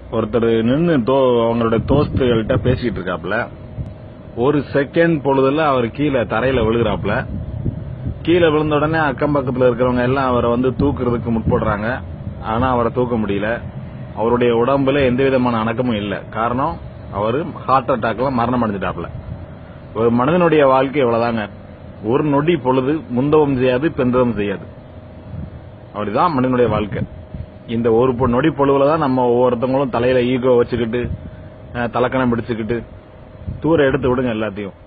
ஒருத்தர் நின்னு தோ அவங்களுடைய தோஸ்துகள்கிட்ட பேசிட்டு இருக்காப்ல ஒரு செகண்ட் பொழுதுல அவர் கீழே தரையில விழுகிறாப்ல கீழே விழுந்த உடனே அக்கம் பக்கத்துல இருக்கிறவங்க எல்லாம் அவரை வந்து தூக்குறதுக்கு முற்படுறாங்க ஆனா அவரை தூக்க முடியல அவருடைய உடம்புல எந்த விதமான அணக்கமும் இல்ல காரணம் அவரு ஹார்ட் அட்டாக்ல மரணம் அடைஞ்சிட்டாப்ல ஒரு மனிதனுடைய வாழ்க்கை இவ்வளவுதாங்க ஒரு நொடி பொழுது முந்தவும் செய்யாது பெந்தவும் செய்யாது அப்படிதான் மனிதனுடைய வாழ்க்கை இந்த ஒரு பொ- நொடி பொழுதுல தான் நம்ம ஒவ்வொருத்தவங்களும் தலையில ஈகோ வச்சுக்கிட்டு அஹ், தலக்கணம் பிடிச்சுக்கிட்டு தூர எடுத்து விடுங்க எல்லாத்தையும்